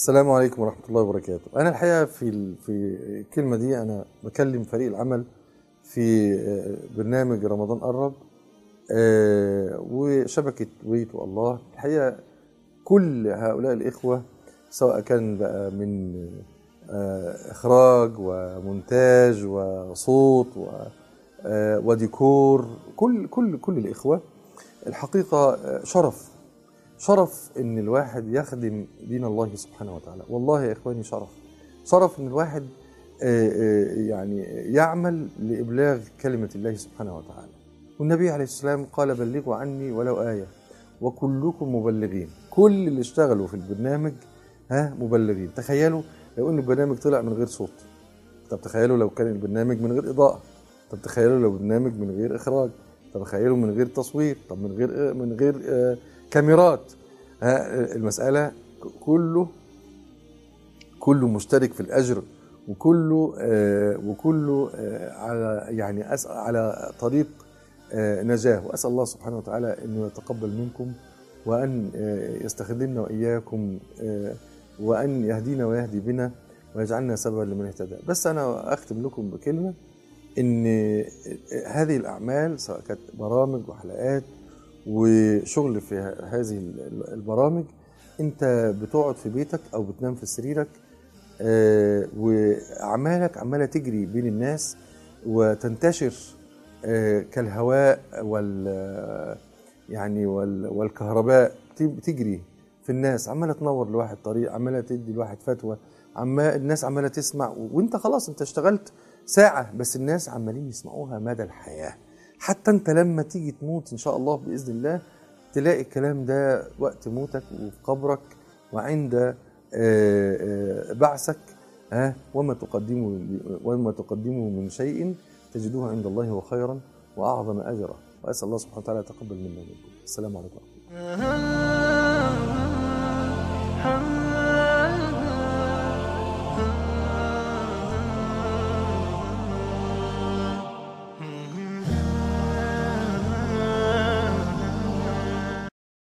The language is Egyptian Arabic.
السلام عليكم ورحمة الله وبركاته. أنا الحقيقة في ال- في الكلمة دي أنا بكلم فريق العمل في آه، برنامج رمضان قرب آه، وشبكة بيت الله الحقيقة كل هؤلاء الإخوة سواء كان بقى من آه، إخراج ومونتاج وصوت و- آه، وديكور كل كل كل الإخوة الحقيقة آه، شرف شرف ان الواحد يخدم دين الله سبحانه وتعالى والله يا اخواني شرف شرف ان الواحد آه، آه، يعني يعمل لابلاغ كلمه الله سبحانه وتعالى والنبي عليه السلام قال بلغوا عني ولو ايه وكلكم مبلغين كل اللي اشتغلوا في البرنامج ها مبلغين تخيلوا لو ان البرنامج طلع من غير صوت طب تخيلوا لو كان البرنامج من غير اضاءه طب تخيلوا لو برنامج من غير اخراج طب تخيلوا من غير تصوير طب من غير من غير آه، كاميرات ها المسألة كله كله مشترك في الأجر وكله آه، وكله آه، على يعني أسأل على طريق آه، نجاة وأسأل الله سبحانه وتعالى أنه يتقبل منكم وأن آه، يستخدمنا وإياكم آه، وأن يهدينا ويهدي بنا ويجعلنا سببا لمن اهتدى بس أنا أختم لكم بكلمة ان هذه الاعمال سواء كانت برامج وحلقات وشغل في هذه البرامج انت بتقعد في بيتك او بتنام في سريرك آه، واعمالك عماله تجري بين الناس وتنتشر آه، كالهواء وال يعني وال- والكهرباء بتجري في الناس عماله تنور لواحد طريق عماله تدي لواحد فتوى عما الناس عماله تسمع وانت خلاص انت اشتغلت ساعه بس الناس عمالين يسمعوها مدى الحياه حتى انت لما تيجي تموت ان شاء الله باذن الله تلاقي الكلام ده وقت موتك وفي قبرك وعند آه، آه، بعثك ها وما تقدموا وما تقدموا من شيء تجدوه عند الله هو خيرا واعظم اجرا واسال الله سبحانه وتعالى يتقبل منا ومنكم السلام عليكم ورحمه الله